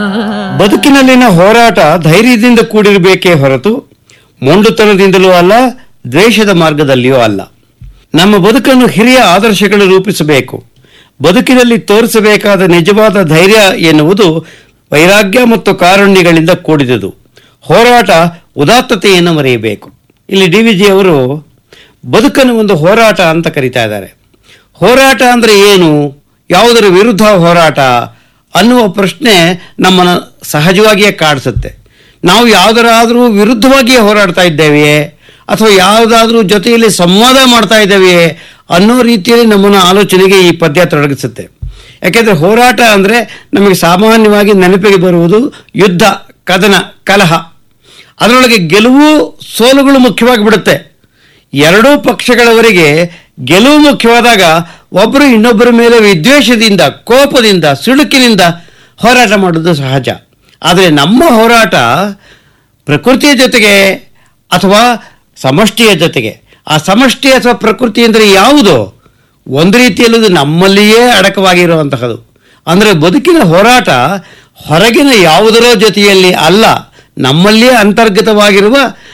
ಬದುಕಿನಲ್ಲಿನ ಹೋರಾಟ ಧೈರ್ಯದಿಂದ ಕೂಡಿರಬೇಕೇ ಹೊರತು ಮೊಂಡುತನದಿಂದಲೂ ಅಲ್ಲ ದ್ವೇಷದ ಮಾರ್ಗದಲ್ಲಿಯೂ ಅಲ್ಲ ನಮ್ಮ ಬದುಕನ್ನು ಹಿರಿಯ ಆದರ್ಶಗಳು ರೂಪಿಸಬೇಕು ಬದುಕಿನಲ್ಲಿ ತೋರಿಸಬೇಕಾದ ನಿಜವಾದ ಧೈರ್ಯ ಎನ್ನುವುದು ವೈರಾಗ್ಯ ಮತ್ತು ಕಾರುಣ್ಯಗಳಿಂದ ಕೂಡಿದುದು ಹೋರಾಟ ಉದಾತ್ತತೆಯನ್ನು ಮರೆಯಬೇಕು ಇಲ್ಲಿ ಡಿ ವಿ ಜಿ ಅವರು ಬದುಕನ್ನು ಒಂದು ಹೋರಾಟ ಅಂತ ಕರೀತಾ ಇದ್ದಾರೆ ಹೋರಾಟ ಅಂದರೆ ಏನು ಯಾವುದರ ವಿರುದ್ಧ ಹೋರಾಟ ಅನ್ನುವ ಪ್ರಶ್ನೆ ನಮ್ಮನ್ನು ಸಹಜವಾಗಿಯೇ ಕಾಡಿಸುತ್ತೆ ನಾವು ಯಾವುದರಾದರೂ ವಿರುದ್ಧವಾಗಿಯೇ ಹೋರಾಡ್ತಾ ಇದ್ದೇವೆಯೇ ಅಥವಾ ಯಾವುದಾದ್ರೂ ಜೊತೆಯಲ್ಲಿ ಸಂವಾದ ಮಾಡ್ತಾ ಇದ್ದೇವೆಯೇ ಅನ್ನೋ ರೀತಿಯಲ್ಲಿ ನಮ್ಮನ್ನು ಆಲೋಚನೆಗೆ ಈ ಪದ್ಯ ತೊಡಗಿಸುತ್ತೆ ಯಾಕೆಂದರೆ ಹೋರಾಟ ಅಂದರೆ ನಮಗೆ ಸಾಮಾನ್ಯವಾಗಿ ನೆನಪಿಗೆ ಬರುವುದು ಯುದ್ಧ ಕದನ ಕಲಹ ಅದರೊಳಗೆ ಗೆಲುವು ಸೋಲುಗಳು ಮುಖ್ಯವಾಗಿ ಬಿಡುತ್ತೆ ಎರಡೂ ಪಕ್ಷಗಳವರೆಗೆ ಗೆಲುವು ಮುಖ್ಯವಾದಾಗ ಒಬ್ಬರು ಇನ್ನೊಬ್ಬರ ಮೇಲೆ ವಿದ್ವೇಷದಿಂದ ಕೋಪದಿಂದ ಸಿಡುಕಿನಿಂದ ಹೋರಾಟ ಮಾಡೋದು ಸಹಜ ಆದರೆ ನಮ್ಮ ಹೋರಾಟ ಪ್ರಕೃತಿಯ ಜೊತೆಗೆ ಅಥವಾ ಸಮಷ್ಟಿಯ ಜೊತೆಗೆ ಆ ಸಮಷ್ಟಿ ಅಥವಾ ಪ್ರಕೃತಿ ಅಂದರೆ ಯಾವುದು ಒಂದು ರೀತಿಯಲ್ಲಿ ಅದು ನಮ್ಮಲ್ಲಿಯೇ ಅಡಕವಾಗಿರುವಂತಹದ್ದು ಅಂದರೆ ಬದುಕಿನ ಹೋರಾಟ ಹೊರಗಿನ ಯಾವುದರೋ ಜೊತೆಯಲ್ಲಿ ಅಲ್ಲ ನಮ್ಮಲ್ಲಿಯೇ ಅಂತರ್ಗತವಾಗಿರುವ